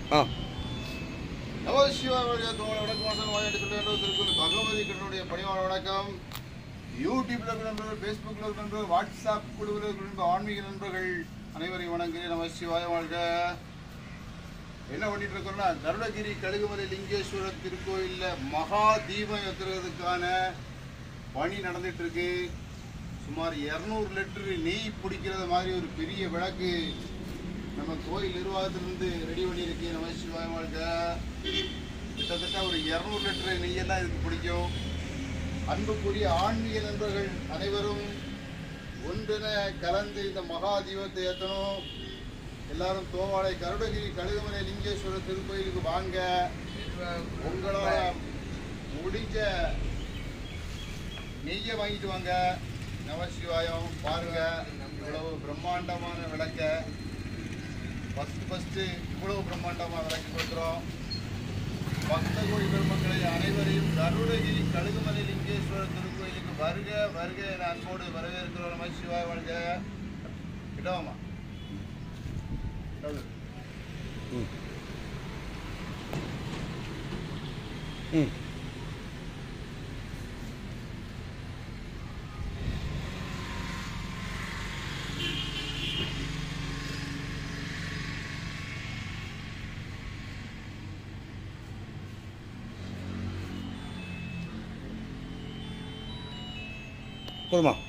ஆ நம சிவாய தோழ வணக்கம் வாயாட்டு திருக்குறள் பகவதி கண்ணனுடைய பணிவான வணக்கம் யூடியூப்ல இருக்கிற நண்பர்கள் ஃபேஸ்புக்கில் இருக்கிற நண்பர்கள் வாட்ஸ்அப் குழுவில் இருக்கிற நண்பர்கள் ஆன்மீக நண்பர்கள் அனைவரையும் வணங்குகிறேன் நம சிவாய வாழ்க என்ன பண்ணிட்டு இருக்கோம்னா கருடகிரி கழுகுமலை லிங்கேஸ்வரர் திருக்கோயில்ல மகா தீபம் ஏற்றுறதுக்கான பணி நடந்துட்டு இருக்கு சுமார் இரநூறு லிட்டர் நெய் பிடிக்கிறது மாதிரி ஒரு பெரிய விளக்கு நம்ம கோயில் நிர்வாகத்திலிருந்து ரெடி பண்ணியிருக்கு நம சிவாய வாழ்க கிட்டத்தட்ட ஒரு இரநூறு லிட்டர் நெய்யெல்லாம் இதுக்கு பிடிக்கும் அன்புக்குரிய ஆன்மீக நண்பர்கள் அனைவரும் ஒன்றென கலந்து இந்த மகா தீபத்தை ஏற்றணும் எல்லாரும் தோவாளை கருடகிரி கழுகுமலை லிங்கேஸ்வரர் திருக்கோயிலுக்கு வாங்க உங்களால் முடிஞ்ச நெய்யை வாங்கிட்டு வாங்க நமசிவாயம் பாருங்க இவ்வளவு பிரம்மாண்டமான விளக்க ஃபஸ்ட்டு ஃபஸ்ட்டு இவ்வளவு பிரம்மாண்டமாக விளக்கு கொடுக்குறோம் பக்த கோடி பெருமக்களை அனைவரையும் கருடகிரி கழுகுமலை லிங்கேஸ்வரர் திருக்கோயிலுக்கு வருக வருக என அன்போடு வரவேற்கிறோம் நம சிவாய வாழ்க இடவாமா ம் ம் போதுமா